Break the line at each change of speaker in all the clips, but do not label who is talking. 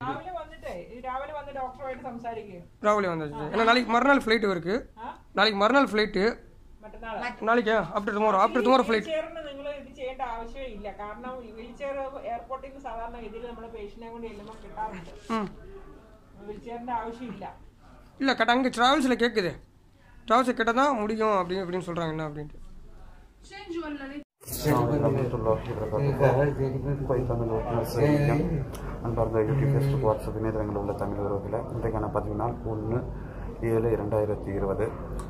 രാവിലെ വന്നിട്ടേ ഈ രാവിലെ വന്ന് ഡോക്ടറുമായിട്ട് സംസാരിക്കും
ராவிலே வந்தாச்சு ஏன்னா நாளைக்கு மறுநாள் ஃப்ளைட்டு இருக்கு நாளைக்கு மறுநாள் ஃப்ளைட்டு
മറ്റന്നാള്
நாளைக்கு after tomorrow after tomorrow flight
വീൽചെയറിന് നിങ്ങൾ ഇത് ചെയ്യേണ്ട ആവശ്യമില്ല കാരണം വീൽചെയർ എയർപോർട്ടിൽ നിന്ന് സാധാരണ ഗതിയിൽ നമ്മുടെ പേഷ്യനെ കൊണ്ട് ചെല്ലുമ്പോൾ കിട്ടാറുണ്ട്
ம்
വീൽചെയറിന്റെ ആവശ്യമില്ല
இல்லை கரெக்டாக அங்கே ட்ராவல்ஸில் கேட்குது ட்ராவல்ஸை கேட்டால் தான் முடியும் அப்படின்னு அப்படின்னு சொல்கிறாங்க என்ன அப்படின்ட்டு
அன்பார்ந்த யூடியூப் ஃபேஸ்புக் வாட்ஸ்அப் இணையதளங்களில் உள்ள தமிழ் உறவுகளை இன்றைக்கான பதிவு நாள் ஒன்று ஏழு இரண்டாயிரத்தி இருபது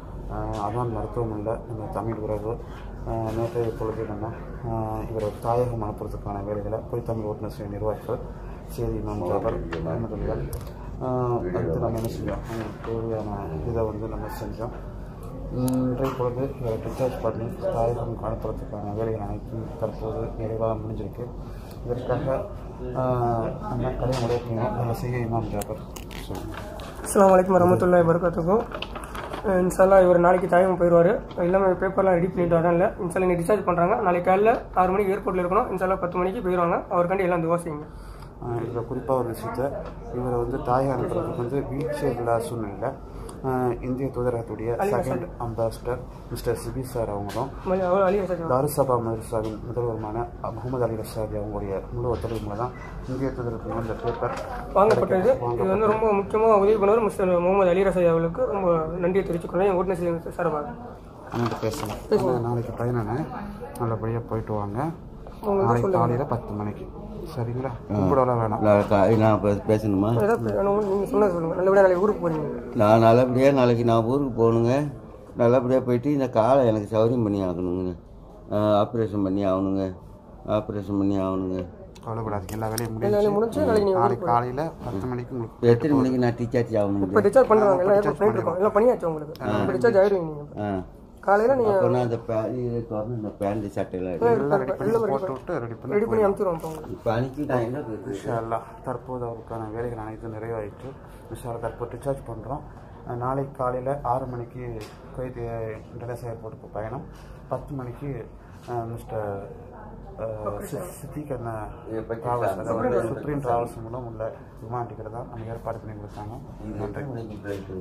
அதான் மருத்துவமனையில் நம்ம தமிழ் உறவு ஆஹ் நேற்றைய பொழுது நம்ம ஆஹ் இவரை தாயகம் அனுப்புறதுக்கான வேலைகளை போய் தமிழ் ஓட்டுநர் ஸ்ரீ நிர்வாகிகள் செய்தி இமாம் ஜாபர் அஹமதுல்லால் அடுத்து நம்ம என்ன செஞ்சோம் அவங்களுக்கு தேவையான இதை வந்து நம்ம செஞ்சோம் இன்றைய பொழுது இவரை டிஸ்சார்ஜ் பண்ணி தாயகம் அனுப்புறதுக்கான வேலைகள் அனைத்தும் தற்போது நிறைவாக முடிஞ்சிருக்கு இதற்காக ஆஹ், நம்ம கடை முறைக்கணும் நம்ம செய்ய இமாம் ஜாபர் சொல்லுங்கள்
அஸ்லாம் வலைக்கம் வரமத்துல்லாய் வரகாத்துக்கும் இன்ஷால்லா இவர் நாளைக்கு தாயகம் போயிடுவார் எல்லாமே பேப்பர்லாம் ரெடி பண்ணிட்டு வரல இன்ஷால்லா நீ டிஸ்சார்ஜ் பண்ணுறாங்க நாளைக்கு காலையில் ஆறு மணிக்கு ஏர்போர்ட்டில் இருக்கணும் இன்ஷால்லா பத்து மணிக்கு போயிடுவாங்க அவருக்காண்டி எல்லாம் துவா செய்யுங்க
இதில் குறிப்பாக ஒரு விஷயத்த இவரை வந்து தாயாக அனுப்புறதுக்கு வந்து வீல் சேர் இல்லாத சூழ்நிலை ஆஹ், இந்திய தூதரகத்துடைய second ambassador mister Sibi sir அவங்களும்
மலி- அவர் அலி வசதி
தாருசபா மதரசாவின் முதல்வருமான முகமது அலி ரசாதி அவங்களுடைய முழு ஒத்துழைப்பு மூலம் தான் இந்திய தூதரகத்துக்கு வந்த பேப்பர்
வாங்கப்பட்டது இது வந்து ரொம்ப முக்கியமாக உதவி பண்ணுவார் மிஸ்டர் முகமது அலி ரசை அவர்களுக்கு ரொம்ப நன்றியை தெரிவிச்சுக்கணும் என் ஓட்டுநர் சார்பாக
அண்ணன் பேசலாம் நாளைக்கு பயணனே நல்லபடியாக போயிட்டு வாங்க நாளைக்கு காலையில் பத்து மணிக்கு சரிங்களா கும்பிடலாம் வேணாம்
நான் கா- நான் இப்போ பேசணுமா
ஏதாவது நீங்கள் சொன்னது சொல்லுங்கள் நல்லபடியாக நாளைக்கு ஊருக்கு போகிறீங்க
நான் நல்லபடியாக நாளைக்கு நான் ஊருக்கு போகணுங்க நல்லபடியாக போயிட்டு இந்த காலை எனக்கு சௌரியம் பண்ணி ஆகணுங்க ஆப்ரேஷன் பண்ணி ஆகணுங்க ஆப்ரேஷன் பண்ணி ஆகணுங்க
கவலைப்படாதீங்க எல்லா வேலையும்
வேலையும்
முடிஞ்சு
முடிஞ்சு நாளைக்கு நீங்கள்
நாளைக்கு காலையில் பத்து மணிக்கு உங்களுக்கு
எத்தனை மணிக்கு நான் டீச்சார்ஜ் ஆகணுங்க
இப்போ டிஸ்சார்ஜ் பண்ணுறாங்க எல்லாம் ஏற்பாடு பண்ணிட்டு இருக்கோம் எல்லாம் பண்ணியாச்சு உங்களுக்கு இப்போ டிஸ்சார்ஜ் ஆயிடுவீங்க நீங்கள்
ஆ
காலையில் நீங்கள்
அப்போ நான் அந்த பே இது திறந்து இந்த பேண்ட் சட்டையெல்லாம் எடுத்து
எல்லாம் ரெடி பண்ணி போட்டு விட்டு ரெடி பண்ணி
ரெடி பண்ணி அனுப்பிச்சிடுவோம் இப்போ உங்களுக்கு
இப்போ அனுப்பிட்டாங்க என்ன இருக்குது
இன்ஷா அல்லாஹ் தற்போது அவருக்கான வேலைகள் அனைத்தும் நிறைவாயிற்று இன்ஷா அல்லாஹ் தற்போது டிஸ்சார்ஜ் பண்ணுறோம் நாளைக்கு காலையில் ஆறு மணிக்கு குவைத் இன்டர்நேஷனல் ஏர்போர்ட்டுக்கு பயணம் பத்து மணிக்கு அஹ், மிஸ்டர் அஹ், சி- சித்திக் அண்ண டிராவல்ஸ் அதாவது சுப்ரீம் டிராவல்ஸ் மூலம் உள்ள விமான டிக்கெட் தான் நம்ம ஏற்பாடு பண்ணி கொடுத்தாங்க நன்றி
மணிக்கு ஃப்ளைட்டு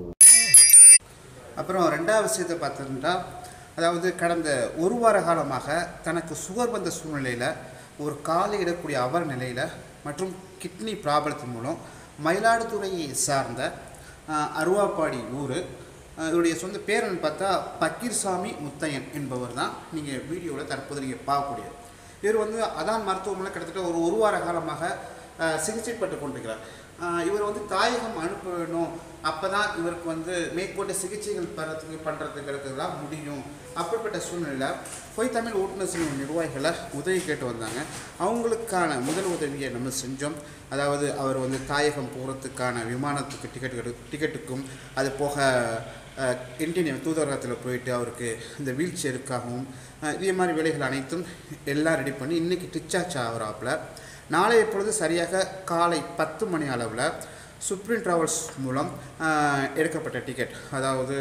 அப்புறம் ரெண்டாவது விஷயத்தை பார்த்தோம்னா அதாவது கடந்த ஒரு வார காலமாக தனக்கு சுகர் வந்த சூழ்நிலையில் ஒரு காலை இடக்கூடிய அவர் நிலையில் மற்றும் கிட்னி ப்ராப்ளத்தின் மூலம் மயிலாடுதுறையை சார்ந்த ஆஹ், அருவாப்பாடி ஊர் இவருடைய சொந்த பேரன் பார்த்தா பக்கீர்சாமி முத்தையன் என்பவர் தான் நீங்கள் வீடியோவில் தற்போது நீங்கள் பார்க்கக்கூடியது இவர் வந்து அதான் மருத்துவமனை கிட்டத்தட்ட ஒரு ஒரு வார காலமாக ஆஹ், சிகிச்சைப்பட்டு கொண்டிருக்கிறார் ஆஹ், இவர் வந்து தாயகம் அனுப்பணும் அப்போ தான் இவருக்கு வந்து மேற்கொண்ட சிகிச்சைகள் பெறத்துக்கு பண்ணுறதுக்கு தான் முடியும் அப்படிப்பட்ட சூழ்நிலையில் போய் தமிழ் ஓட்டுநர் சங்க நிர்வாகிகளை உதவி கேட்டு வந்தாங்க அவங்களுக்கான முதல் உதவியை நம்ம செஞ்சோம் அதாவது அவர் வந்து தாயகம் போகிறதுக்கான விமானத்துக்கு டிக்கெட் எடு டிக்கெட்டுக்கும் அது போக அஹ், இந்தியன் தூதரகத்தில் போயிட்டு அவருக்கு இந்த வீல் சேருக்காகவும் அஹ், இதே மாதிரி வேலைகள் அனைத்தும் எல்லாம் ரெடி பண்ணி இன்றைக்கி டிச்சார்ஜ் ஆகிறாப்புல நாளைய பொழுது சரியாக காலை பத்து மணி அளவில் சுப்ரீம் ட்ராவல்ஸ் மூலம் அஹ், எடுக்கப்பட்ட டிக்கெட் அதாவது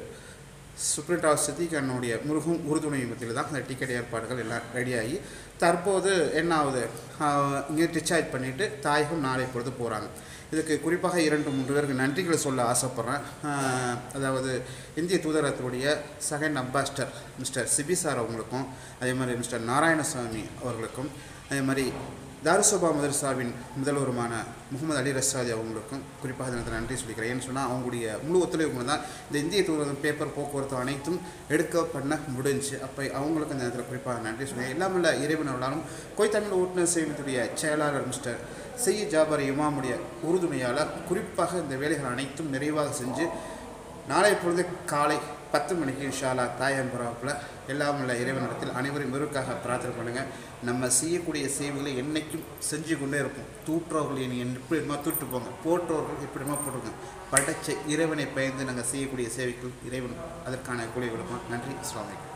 சுப்ரீம் ட்ராவல்ஸ் சித்திகனுடைய முருகும் உறுதுணை மத்தியில் தான் அந்த டிக்கெட் ஏற்பாடுகள் எல்லாம் ரெடியாகி தற்போது என்ன ஆகுது அஹ், இங்கே டிஸ்சார்ஜ் பண்ணிவிட்டு தாயகம் நாளை பொழுது போகிறாங்க இதுக்கு குறிப்பாக இரண்டு மூன்று பேருக்கு நன்றிகளை சொல்ல ஆசைப்பட்றேன் அஹ், அதாவது இந்திய தூதரகத்துடைய second ambassador mister Sibi sir அவங்களுக்கும் அதே மாதிரி மிஸ்டர் நாராயணசாமி அவர்களுக்கும் அதே மாதிரி தாருசபா மதரசாவின் முதல்வருமான முகமது அலி ரசாதி அவங்களுக்கும் குறிப்பாக தினத்தில் நன்றி சொல்லிக்கிறேன் ஏன்னு சொன்னால் அவங்களுடைய முழு ஒத்துழைப்பு மூலம் தான் இந்த இந்திய தூதரகம் பேப்பர் போக்குவரத்து அனைத்தும் எடுக்க பண்ண முடிஞ்சு அப்போ அவங்களுக்கு இந்த நேரத்தில் குறிப்பாக நன்றி சொல்லுங்கள் எல்லாமல்ல இறைவனவர்களாலும் கோய் தமிழ் ஓட்டுநர் சேவைத்துடைய செயலாளர் மிஸ்டர் செய்ய ஜாபர் இமாமுடைய உறுதுணையால் குறிப்பாக இந்த வேலைகள் அனைத்தும் நிறைவாக செஞ்சு நாளை பொழுது காலை பத்து மணிக்கு இன்ஷாலா தாயம்புறாப்பில் எல்லாம் உள்ள இறைவனிடத்தில் அனைவரும் இவருக்காக பிரார்த்தனை பண்ணுங்கள் நம்ம செய்யக்கூடிய சேவைகளை என்னைக்கும் செஞ்சு கொண்டே இருப்போம் தூற்றுறவர்கள் நீங்கள் எப்படிமா தூட்டு போங்க போற்றவர்கள் எப்படிமா போட்டுருங்க படைச்ச இறைவனை பயந்து நாங்கள் செய்யக்கூடிய சேவைகள் இறைவன் அதற்கான கூலி கொடுப்போம் நன்றி அஸ்ஸலாமு அலைக்கும்